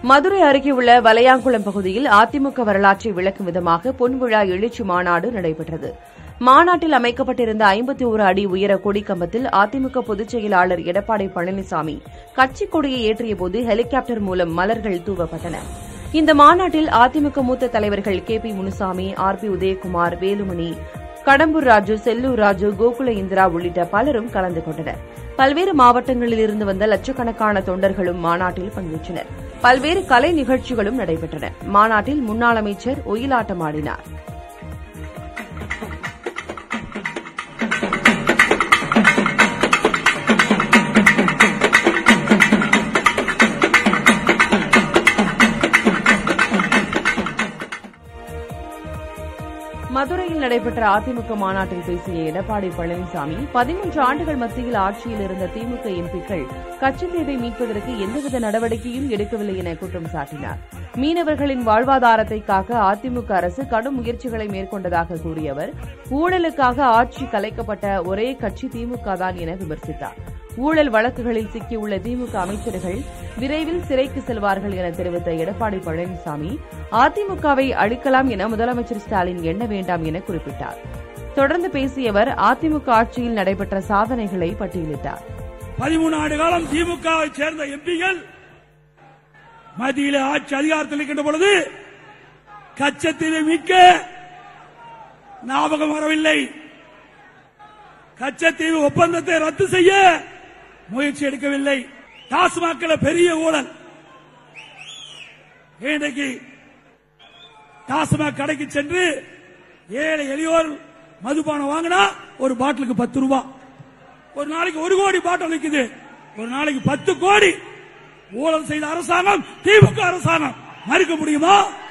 மதுரை அருகே உள்ள வலையாங்குளம் பகுதியில் அதிமுக வரலாற்றை விளக்கும் விதமாக பொன்விழா எழுச்சி மாநாடு நடைபெற்றது மாநாட்டில் அமைக்கப்பட்டிருந்த ஐம்பத்தி ஒரு அடி உயர கொடிக்கம்பத்தில் அதிமுக பொதுச் செயலாளர் எடப்பாடி பழனிசாமி கட்சிக் கொடியை ஏற்றியபோது ஹெலிகாப்டர் மூலம் மலர்கள் தூவப்பட்டன இந்த மாநாட்டில் அதிமுக மூத்த தலைவர்கள் K P Munusamy R B Udhayakumar Velumani Kadambur Raju Sellur Raju Gokula Indira உள்ளிட்ட பலரும் கலந்து கொண்டனர் பல்வேறு மாவட்டங்களில் இருந்து வந்த லட்சக்கணக்கான தொண்டர்களும் மாநாட்டில் பங்கேற்றனர் பல்வேறு கலை நிகழ்ச்சிகளும் நடைபெற்றன மாநாட்டில் முன்னாள் அமைச்சர் ஒயிலாட்டம் ஆடினார் மதுரையில் நடைபெற்ற அதிமுக மாநாட்டில் பேசிய எடப்பாடி பழனிசாமி பதிமூன்று ஆண்டுகள் மத்தியில் ஆட்சியில் இருந்த திமுக எம்பிக்கள் கட்சித் தேவை மீட்பதற்கு எந்தவித நடவடிக்கையும் எடுக்கவில்லை என குற்றம் சாட்டினார் மீனவர்களின் வாழ்வாதாரத்தை காக்க அதிமுக அரசு கடும் முயற்சிகளை மேற்கொண்டதாக கூறிய அவர் ஊழலுக்காக ஆட்சி கலைக்கப்பட்ட ஒரே கட்சி திமுக தான் என விமர்சித்தார் ஊழல் வழக்குகளில் சிக்கியுள்ள திமுக அமைச்சர்கள் விரைவில் சிறைக்கு செல்வார்கள் என தெரிவித்த எடப்பாடி பழனிசாமி அதிமுகவை அழிக்கலாம் என முதலமைச்சர் ஸ்டாலின் எண்ண வேண்டாம் என குறிப்பிட்டார் தொடர்ந்து பேசிய அவர் அதிமுக ஆட்சியில் நடைபெற்ற சாதனைகளை பட்டியலிட்டார் பதிமூணு ஆண்டு காலம் திமுகவை சேர்ந்த எம்பிகள் மத்தியில் ஆட்சி அதிகாரத்தில் இருக்கின்ற பொழுது கச்சத்தீவை மீட்க ஞாபகம் வரவில்லை கச்சத்தீவு ஒப்பந்தத்தை ரத்து செய்ய முயற்சி எடுக்கவில்லை டாஸ்மாக்ல பெரிய ஊழல் இன்றைக்கு டாஸ்மாக் கடைக்கு சென்று ஏழை எளியோர் மதுபானம் வாங்கினா ஒரு பாட்டிலுக்கு பத்து ரூபாய் ஒரு நாளைக்கு ஒரு கோடி பாட்டில் விற்குது ஒரு நாளைக்கு பத்து கோடி ஊழல் செய்த அரசாங்கம் திமுக அரசாங்கம் மறுக்க முடியுமா